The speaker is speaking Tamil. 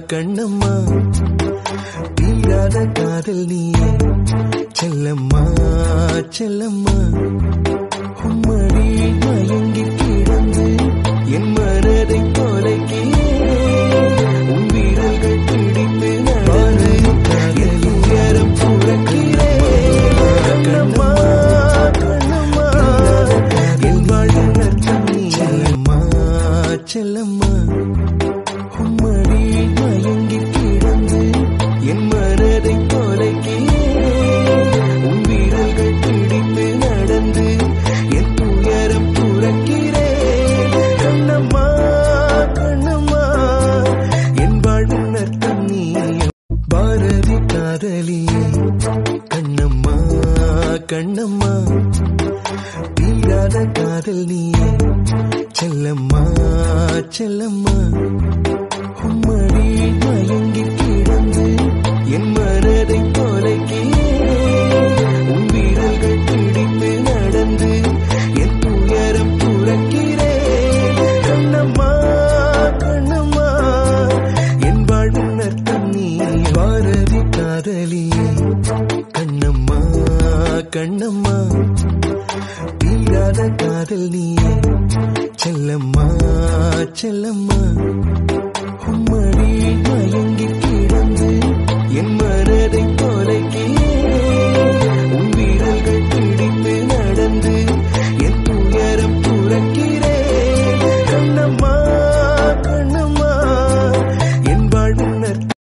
கண்ணம்மா தீராத காதல் நீயே செல்லம்மா செல்லம்மா உம்மடி மயங்கி கிடந்து என் மனதை தொலைக்கிறேன் உன் வீரர்கள் பிடித்து நடந்து என் உயரம் புறக்கிறேன் கண்ணம்மா கண்ணம்மா என் வாழ்வின் அர்த்தம் நீ செல்லம்மா செல்லம்மா உம்மடி மயங்கி கிடந்து என் மனதை தொலைக்கிறேன் உன் வீரர்கள் பிடித்து நடந்து என் துயரம் துறக்கிறேன் கண்ணம்மா கண்ணம்மா என் வாழ்வின் அர்த்தம் நீ பாரதி காதலியே கண்ணம்மா கண்ணம்மா தீராத காதல் நீயே செல்லம்மா செல்லம்மா உம்மடி மயங்கி கிடந்து என் மனதை தொலைக்கிறேன் உன் வீரர்கள் பிடித்து நடந்து என் துயரம் துறக்கிறேன் கண்ணம்மா கண்ணம்மா என் வாழ்வின் அர்த்தம் நீ பாரதி காதலியே கண்ணம்மா கண்ணம்மா தீராத காதல் நீயே செல்லம்மா செல்லம்மா உம்மடி மயங்கி